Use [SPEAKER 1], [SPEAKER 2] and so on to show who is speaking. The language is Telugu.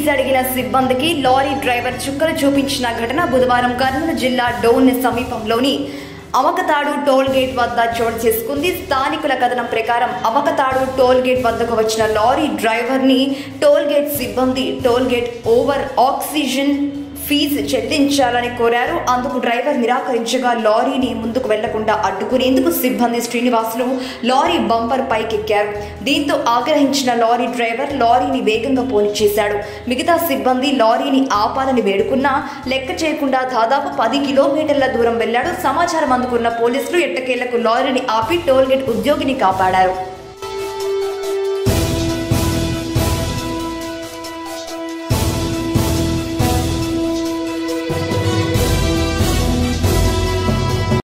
[SPEAKER 1] ఫీజు అడిగిన సిబ్బందికి లారీ డ్రైవర్ చుక్కలు చూపించిన ఘటన బుధవారం కర్నూలు జిల్లా డోన్ సమీపంలోని అవకతాడు టోల్ గేట్ వద్ద చోటు చేసుకుంది స్థానికుల కథనం ప్రకారం అవకతాడు టోల్ గేట్ వద్దకు వచ్చిన లారీ డ్రైవర్ ని టోల్ గేట్ సిబ్బంది టోల్ గేట్ ఓవర్ ఆక్సిజన్ ఫీజు చెల్లించాలని కోరారు అందుకు డ్రైవర్ నిరాకరించగా లారీని ముందుకు వెళ్లకుండా అడ్డుకునేందుకు సిబ్బంది శ్రీనివాసులు లారీ బంపర్ పైకెక్కారు దీంతో ఆగ్రహించిన లారీ డ్రైవర్ లారీని వేగంగా పోనిచ్చేశాడు మిగతా సిబ్బంది లారీని ఆపాలని వేడుకున్నా లెక్క చేయకుండా దాదాపు పది కిలోమీటర్ల దూరం వెళ్లాడు సమాచారం అందుకున్న పోలీసులు ఎట్టకేళ్లకు లారీని ఆపి టోల్ గేట్ ఉద్యోగిని కాపాడారు